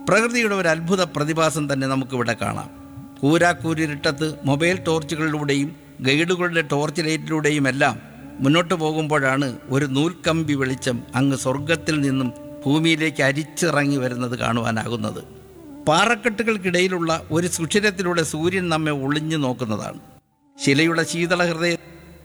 പ്രകൃതിയുടെ ഒരു അത്ഭുത പ്രതിഭാസം തന്നെ നമുക്കിവിടെ കാണാം കൂരാക്കൂരിട്ടത്ത് മൊബൈൽ ടോർച്ചുകളിലൂടെയും ഗൈഡുകളുടെ ടോർച്ച് ലൈറ്റിലൂടെയും എല്ലാം മുന്നോട്ട് പോകുമ്പോഴാണ് ഒരു നൂൽക്കമ്പി വെളിച്ചം അങ്ങ് സ്വർഗത്തിൽ നിന്നും ഭൂമിയിലേക്ക് അരിച്ചിറങ്ങി വരുന്നത് കാണുവാനാകുന്നത് പാറക്കെട്ടുകൾക്കിടയിലുള്ള ഒരു സുഷിരത്തിലൂടെ സൂര്യൻ നമ്മെ ഒളിഞ്ഞു നോക്കുന്നതാണ് ശിലയുടെ ശീതള ഹൃദയ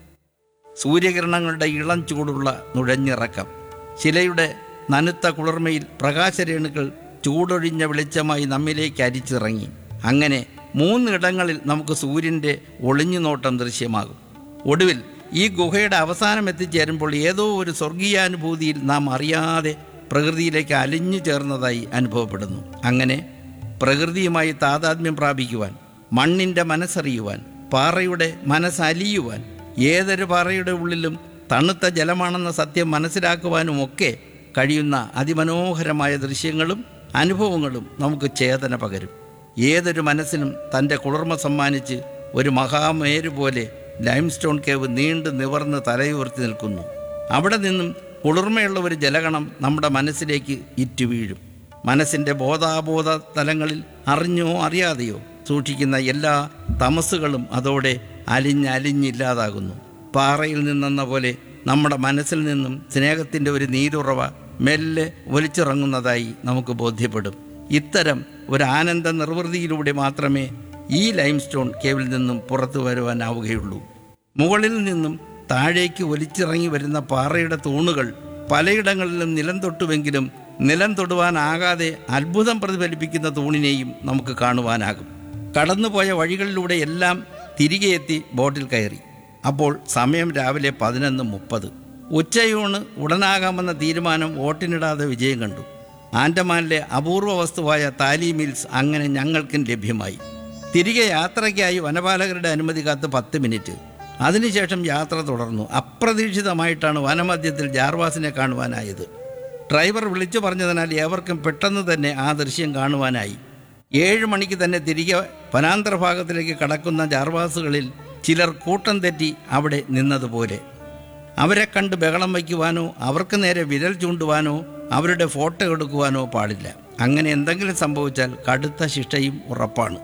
സൂര്യകിരണങ്ങളുടെ ഇളം ചൂടുള്ള നുഴഞ്ഞിറക്കം ശിലയുടെ നനുത്ത കുളിർമയിൽ പ്രകാശരേണുകൾ ചൂടൊഴിഞ്ഞ വെളിച്ചമായി നമ്മിലേക്ക് അരിച്ചിറങ്ങി അങ്ങനെ മൂന്നിടങ്ങളിൽ നമുക്ക് സൂര്യൻ്റെ ഒളിഞ്ഞുനോട്ടം ദൃശ്യമാകും ഒടുവിൽ ഈ ഗുഹയുടെ അവസാനം എത്തിച്ചേരുമ്പോൾ ഏതോ ഒരു സ്വർഗീയാനുഭൂതിയിൽ നാം അറിയാതെ പ്രകൃതിയിലേക്ക് അലിഞ്ഞു ചേർന്നതായി അനുഭവപ്പെടുന്നു അങ്ങനെ പ്രകൃതിയുമായി താതാത്മ്യം പ്രാപിക്കുവാൻ മണ്ണിൻ്റെ മനസ്സറിയുവാൻ പാറയുടെ മനസ്സലിയുവാൻ ഏതൊരു പാറയുടെ ഉള്ളിലും തണുത്ത ജലമാണെന്ന സത്യം മനസ്സിലാക്കുവാനുമൊക്കെ കഴിയുന്ന അതിമനോഹരമായ ദൃശ്യങ്ങളും അനുഭവങ്ങളും നമുക്ക് ചേതന പകരും ഏതൊരു മനസ്സിനും തൻ്റെ കുളിർമ സമ്മാനിച്ച് ഒരു മഹാമേരു പോലെ ലൈംസ്റ്റോൺ കേവ് നീണ്ടു നിവർന്ന് തലയുയർത്തി നിൽക്കുന്നു അവിടെ നിന്നും കുളിർമയുള്ള ഒരു ജലകണം നമ്മുടെ മനസ്സിലേക്ക് ഇറ്റു വീഴും മനസ്സിൻ്റെ ബോധാബോധ തലങ്ങളിൽ അറിഞ്ഞോ അറിയാതെയോ സൂക്ഷിക്കുന്ന എല്ലാ തമസുകളും അതോടെ അലിഞ്ഞലിഞ്ഞില്ലാതാകുന്നു പാറയിൽ നിന്നെന്ന പോലെ നമ്മുടെ മനസ്സിൽ നിന്നും സ്നേഹത്തിൻ്റെ ഒരു നീരുറവ മെല്ലെ ഒലിച്ചിറങ്ങുന്നതായി നമുക്ക് ബോധ്യപ്പെടും ഇത്തരം ഒരു ആനന്ദ നിർവൃതിയിലൂടെ മാത്രമേ ഈ ലൈംസ്റ്റോൺ കേവിൽ നിന്നും പുറത്തു വരുവാനാവുകയുള്ളൂ മുകളിൽ നിന്നും താഴേക്ക് ഒലിച്ചിറങ്ങി വരുന്ന പാറയുടെ തൂണുകൾ പലയിടങ്ങളിലും നിലം തൊട്ടുവെങ്കിലും നിലം തൊടുവാനാകാതെ അത്ഭുതം പ്രതിഫലിപ്പിക്കുന്ന തൂണിനെയും നമുക്ക് കാണുവാനാകും കടന്നുപോയ വഴികളിലൂടെ എല്ലാം തിരികെ എത്തി ബോട്ടിൽ കയറി അപ്പോൾ സമയം രാവിലെ പതിനൊന്ന് മുപ്പത് ഉച്ചയൂണ് ഉടനാകാമെന്ന തീരുമാനം വോട്ടിനിടാതെ വിജയം കണ്ടു ആൻഡമാനിലെ അപൂർവ വസ്തുവായ താലി മിൽസ് അങ്ങനെ ഞങ്ങൾക്കും ലഭ്യമായി തിരികെ യാത്രയ്ക്കായി വനപാലകരുടെ അനുമതി കാത്ത് പത്ത് മിനിറ്റ് അതിനുശേഷം യാത്ര തുടർന്നു അപ്രതീക്ഷിതമായിട്ടാണ് വനമധ്യത്തിൽ ജാർവാസിനെ കാണുവാനായത് ഡ്രൈവർ വിളിച്ചു പറഞ്ഞതിനാൽ ഏവർക്കും പെട്ടെന്ന് തന്നെ ആ ദൃശ്യം കാണുവാനായി ഏഴ് മണിക്ക് തന്നെ തിരികെ വനാന്തര ഭാഗത്തിലേക്ക് കടക്കുന്ന ജാർവാസുകളിൽ ചിലർ കൂട്ടം തെറ്റി അവിടെ നിന്നതുപോലെ അവരെ കണ്ട് ബഹളം വയ്ക്കുവാനോ അവർക്ക് നേരെ വിരൽ ചൂണ്ടുവാനോ അവരുടെ ഫോട്ടോ എടുക്കുവാനോ പാടില്ല അങ്ങനെ എന്തെങ്കിലും സംഭവിച്ചാൽ കടുത്ത ശിക്ഷയും ഉറപ്പാണ്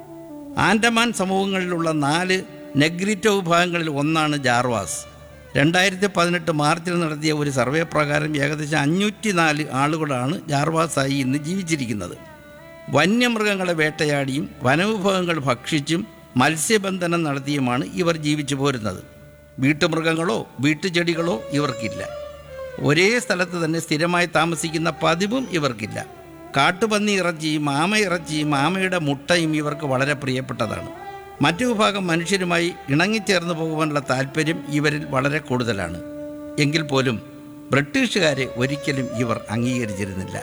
ആൻഡമാൻ സമൂഹങ്ങളിലുള്ള നാല് നെഗ്രിറ്റോ വിഭാഗങ്ങളിൽ ഒന്നാണ് ജാർവാസ് രണ്ടായിരത്തി പതിനെട്ട് മാർച്ചിൽ നടത്തിയ ഒരു സർവേ പ്രകാരം ഏകദേശം അഞ്ഞൂറ്റി നാല് ആളുകളാണ് ജാർവാസായി ഇന്ന് ജീവിച്ചിരിക്കുന്നത് വന്യമൃഗങ്ങളെ വേട്ടയാടിയും വനവിഭവങ്ങൾ ഭക്ഷിച്ചും മത്സ്യബന്ധനം നടത്തിയുമാണ് ഇവർ ജീവിച്ചു പോരുന്നത് വീട്ടുമൃഗങ്ങളോ വീട്ടുചെടികളോ ഇവർക്കില്ല ഒരേ സ്ഥലത്ത് തന്നെ സ്ഥിരമായി താമസിക്കുന്ന പതിവും ഇവർക്കില്ല കാട്ടുപന്നി ഇറച്ചിയും ആമ ഇറച്ചിയും ആമയുടെ മുട്ടയും ഇവർക്ക് വളരെ പ്രിയപ്പെട്ടതാണ് മറ്റു വിഭാഗം മനുഷ്യരുമായി ഇണങ്ങിച്ചേർന്ന് പോകുവാനുള്ള താല്പര്യം ഇവരിൽ വളരെ കൂടുതലാണ് എങ്കിൽ പോലും ബ്രിട്ടീഷുകാരെ ഒരിക്കലും ഇവർ അംഗീകരിച്ചിരുന്നില്ല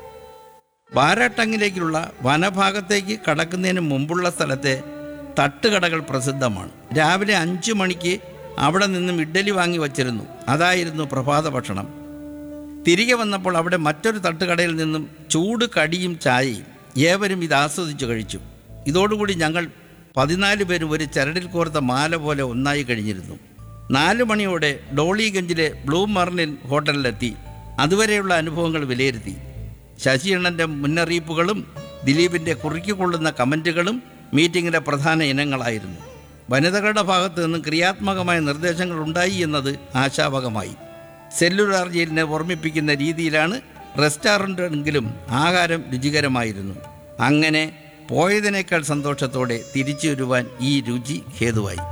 ബാരാട്ടങ്ങിലേക്കുള്ള വനഭാഗത്തേക്ക് കടക്കുന്നതിന് മുമ്പുള്ള സ്ഥലത്തെ തട്ടുകടകൾ പ്രസിദ്ധമാണ് രാവിലെ അഞ്ചു മണിക്ക് അവിടെ നിന്നും ഇഡ്ഡലി വാങ്ങി വച്ചിരുന്നു അതായിരുന്നു പ്രഭാത ഭക്ഷണം തിരികെ വന്നപ്പോൾ അവിടെ മറ്റൊരു തട്ടുകടയിൽ നിന്നും ചൂട് കടിയും ചായയും ഏവരും ഇത് ആസ്വദിച്ചു കഴിച്ചു ഇതോടുകൂടി ഞങ്ങൾ പതിനാല് പേരും ഒരു ചരടിൽ കോർത്ത മാല പോലെ ഒന്നായി കഴിഞ്ഞിരുന്നു നാല് മണിയോടെ ഡോളിഗഞ്ചിലെ ബ്ലൂ മർലിൻ ഹോട്ടലിലെത്തി അതുവരെയുള്ള അനുഭവങ്ങൾ വിലയിരുത്തി ശശിയണ്ണൻ്റെ മുന്നറിയിപ്പുകളും ദിലീപിൻ്റെ കുറിക്കുകൊള്ളുന്ന കമൻറ്റുകളും മീറ്റിങ്ങിലെ പ്രധാന ഇനങ്ങളായിരുന്നു വനിതകളുടെ ഭാഗത്ത് നിന്നും ക്രിയാത്മകമായ നിർദ്ദേശങ്ങൾ ഉണ്ടായി എന്നത് ആശാവകമായി സെല്ലുലാർ ജയിലിനെ ഓർമ്മിപ്പിക്കുന്ന രീതിയിലാണ് റെസ്റ്റോറൻറ്റെങ്കിലും ആഹാരം രുചികരമായിരുന്നു അങ്ങനെ പോയതിനേക്കാൾ സന്തോഷത്തോടെ തിരിച്ചു വരുവാൻ ഈ രുചി ഹേതുവായി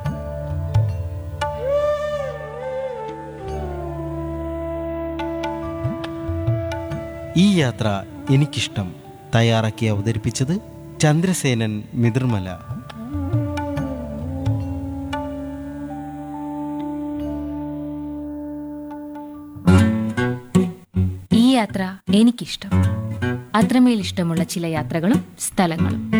ഈ യാത്ര എനിക്കിഷ്ടം തയ്യാറാക്കി അവതരിപ്പിച്ചത് ചന്ദ്രസേനൻ മിതിർമല ഈ യാത്ര എനിക്കിഷ്ടം അത്രമേൽ ഇഷ്ടമുള്ള ചില യാത്രകളും സ്ഥലങ്ങളും